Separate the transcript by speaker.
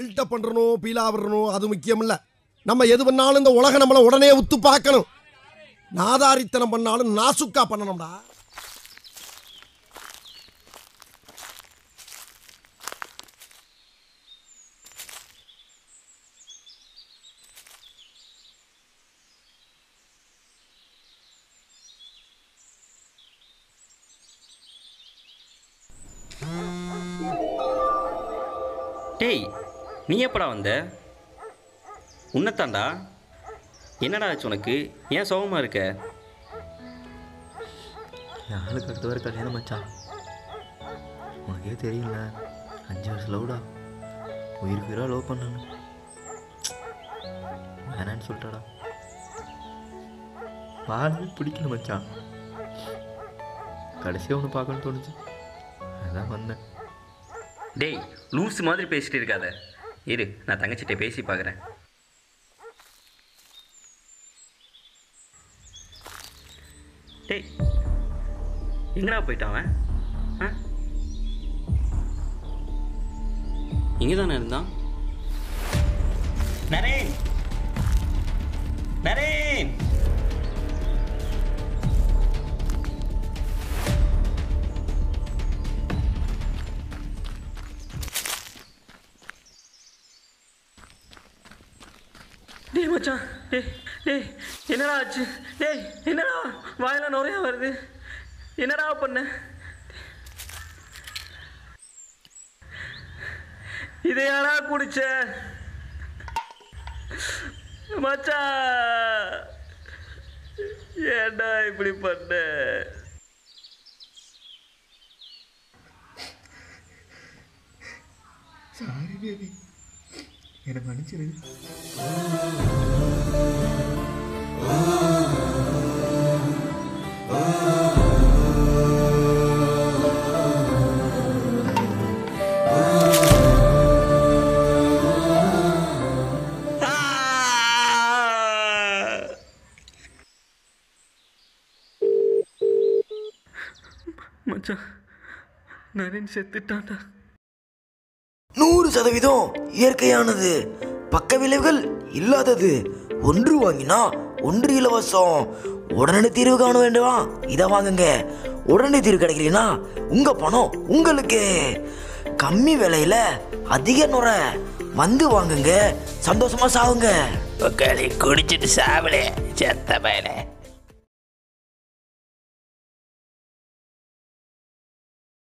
Speaker 1: build up பண்றணும் Beela விடணும் அது முக்கியம் இல்ல நம்ம எது பண்ணாலும் இந்த உலகம் நம்மளை உடனே உத்து பார்க்கணும் நாதாரித்தனம் பண்ணாலும் நாசுக்கா பண்ணணும்டா
Speaker 2: டேய் நீ எப்படா வந்த உன்னத்தாண்டா என்னடா ஆச்சு உனக்கு ஏன் சோகமாக இருக்க
Speaker 3: என் ஆளுக்கு அடுத்த வரை கல்யாணம் மச்சான் உனக்கே தெரியல அஞ்சு வருஷம் லவ்டா உயிருக்கு உயிராக லவ் பண்ணணும் வேணான்னு சொல்லிட்டாடா வாழவே பிடிக்கல மச்சான் கடைசியாக ஒன்று பார்க்கணும்னு தோணுச்சு அதான் வந்தேன்
Speaker 2: டேய் லூஸ் மாதிரி பேசிட்டு இருக்காத இரு நான் தங்கச்சிட்ட பேசி பார்க்குறேன் டேய் எங்கடா போயிட்டான் அவன் ஆ இங்கே தானே இருந்தான் நரேன் நரேன் டேய் மச்சான் டேய் டேய் என்னடா ஆச்சு டேய் என்னடா வாயில நுரையா வருது என்னடா பண்ண இதை யாரா குடிச்ச மச்சான் ஏன்டா இப்படி பண்ண
Speaker 3: சாரி பேபி என்னை மன்னிச்சிரு
Speaker 2: மச்சான் நரேன் செத்துட்டான்டா
Speaker 4: நூறு சதவீதம் இயற்கையானது பக்க விளைவுகள் இல்லாதது ஒன்று வாங்கினா ஒன்று இலவசம் உடனடி தீர்வு காண வேண்டுமா இதை வாங்குங்க உடனடி தீர்வு கிடைக்கலனா உங்க பணம் உங்களுக்கு கம்மி விலையில அதிக நுரை வந்து வாங்குங்க சந்தோஷமா சாவுங்க
Speaker 5: குடிச்சிட்டு சாவலே செத்த பயலே